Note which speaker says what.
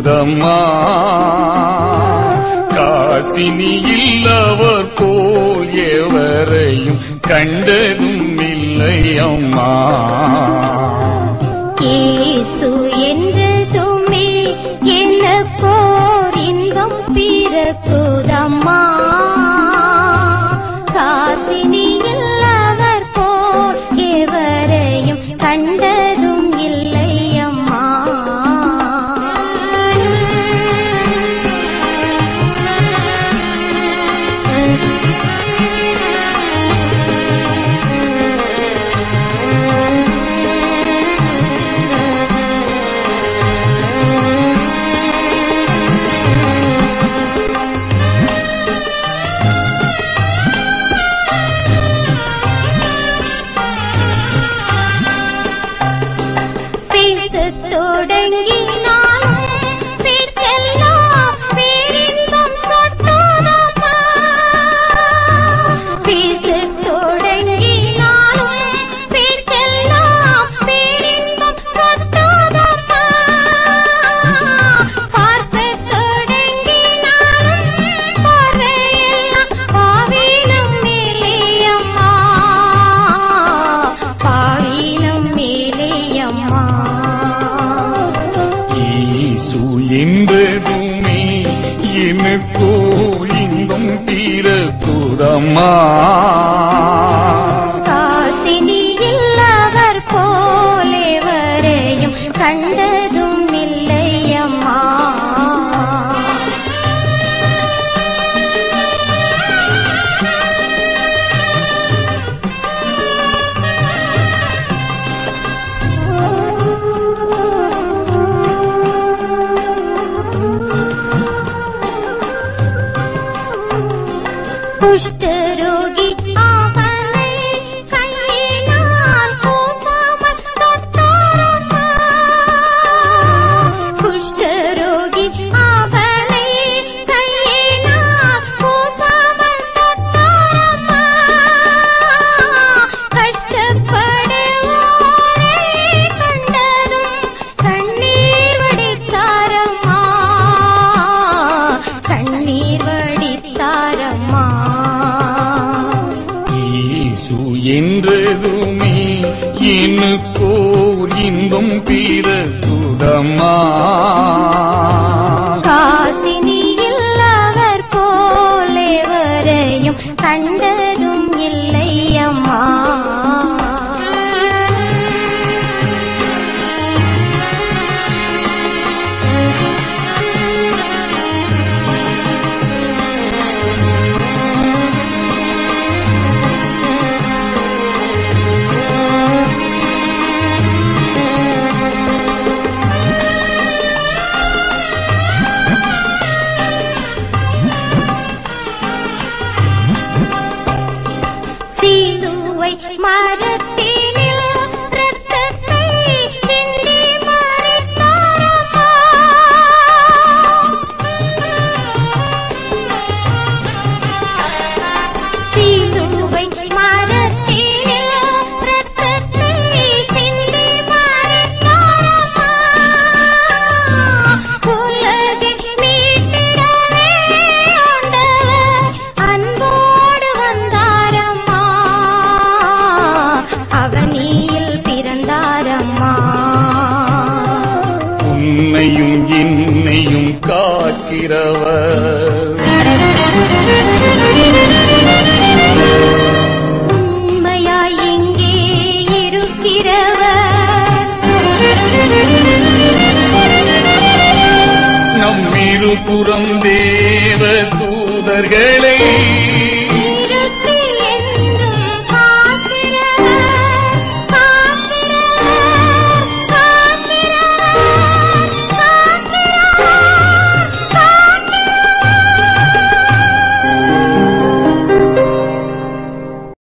Speaker 1: கூதம்மா காசினி இல்லவர் போல் எவரையும் கண்டதும் இல்லை அம்மா
Speaker 2: இயேசு என்றதுமே எனக்கோர் இன்பம் பிறக்குதம்மா காசினியில் அவர் போல் எவரையும் கண்டதும் இல்லை அம்மா பேசத் தொடங்கினாலும் பேச்செல்லாம் பேரின்பம் சொட்டோதம்மா. பேசத் தொடங்கினாலும் பேச்செல்லாம் பேரின்பம் சொட்டோதம்மா. பார்க்கத் தொடங்கினாலும் பார்வையெல்லாம் பாவினம் மேலேயம்மா. பாவினம் மேலேயம்மா.
Speaker 1: ஈசு என்பதுமே எனக்கோ இன்பம் பிறக்குதம்மா
Speaker 2: காசினியில் அவர் போலே வரையும் கண்டதும் இல்லையம்மா குஷ்டரோகி அவனை கையினால் கூசாமல் தொட்டாரம்மா. குஷ்டரோகி அவனை கையினால் கூசாமல் தொட்டாரம்மா. கஷ்டப்படுவோரை கண்டதும் கண்ணீர் வடித்தாரம்மா கண்ணீர் வடித்தாரம்மா
Speaker 1: ஈசு என்றதுமே எனக்கோ இன்பம் பிறக்குதம்மா
Speaker 2: காசினியில் அவர் போலே வரையும் கண்டதும் இல்லையம்மா சீதுவை மரத்தினில் ரத்தத்தை சிந்தி மறைத்தாரம்மா. சீதுவை மரத்தினில் ரத்தத்தை சிந்தி மறைத்தாரம்மா. உலகை மீட்டிடவே ஆண்டவர் அன்போடு வந்தாரம்மா அவனியில் பிறந்தாரம்மா
Speaker 1: உன்னையும் என்னையும் காக்கிறவர்
Speaker 2: உண்மையாய் இங்கே இருக்கிறவர்
Speaker 1: நம்மிருபுறம் தேவ தூதர்களை